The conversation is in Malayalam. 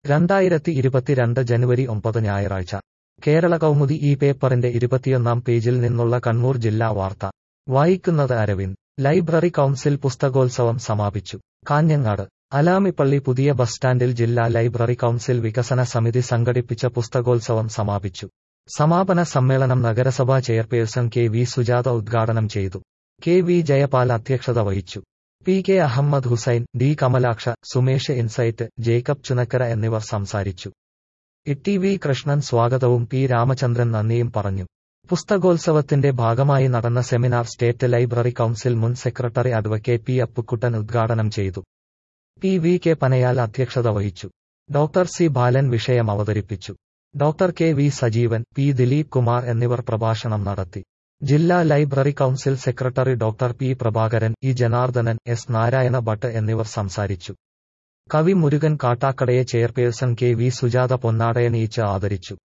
രണ്ടായിരത്തി ഇരുപത്തിരണ്ട് ജനുവരി ഒമ്പത് ഞായറാഴ്ച കേരള കൗമുദി ഈ പേപ്പറിന്റെ ഇരുപത്തിയൊന്നാം പേജിൽ നിന്നുള്ള കണ്ണൂർ ജില്ലാ വാർത്ത വായിക്കുന്നത് അരവിന്ദ് ലൈബ്രറി കൗൺസിൽ പുസ്തകോത്സവം സമാപിച്ചു കാഞ്ഞങ്ങാട് അലാമിപ്പള്ളി പുതിയ ബസ് സ്റ്റാൻഡിൽ ജില്ലാ ലൈബ്രറി കൗൺസിൽ വികസന സമിതി സംഘടിപ്പിച്ച പുസ്തകോത്സവം സമാപിച്ചു സമാപന സമ്മേളനം നഗരസഭാ ചെയർപേഴ്സൺ കെ വി സുജാത ഉദ്ഘാടനം ചെയ്തു കെ വി ജയപാൽ അധ്യക്ഷത വഹിച്ചു P K Ahmed Hussain D Kamalaksha Sumesh insight Jacob Chunakkara എന്നിവർ സംസാരിച്ചു ഇ വി കൃഷ്ണൻ സ്വാഗതവും പി രാമചന്ദ്രൻ നന്ദിയും പറഞ്ഞു പുസ്തകോത്സവത്തിന്റെ ഭാഗമായി നടന്ന സെമിനാർ സ്റ്റേറ്റ് ലൈബ്രറി കൗൺസിൽ മുൻ സെക്രട്ടറി അഡ്വക്കേറ്റ് പി അപ്പുക്കുട്ടൻ ഉദ്ഘാടനം ചെയ്തു പി വി കെ പനയാൽ അധ്യക്ഷത വഹിച്ചു ഡോക്ടർ സി ബാലൻ വിഷയം അവതരിപ്പിച്ചു doctor K V Sajeevan P Dileep Kumar എന്നിവർ പ്രഭാഷണം നടത്തി ജില്ലാ library council secretary doctor P Prabhakaran E Janardhanan S Narayana Bhat എന്നിവർ സംസാരിച്ചു കവി മുരുകൻ കാട്ടാക്കടയെ ചെയർപേഴ്സൺ കെ വി സുജാത പൊന്നാടയണിയിച്ച് ആദരിച്ചു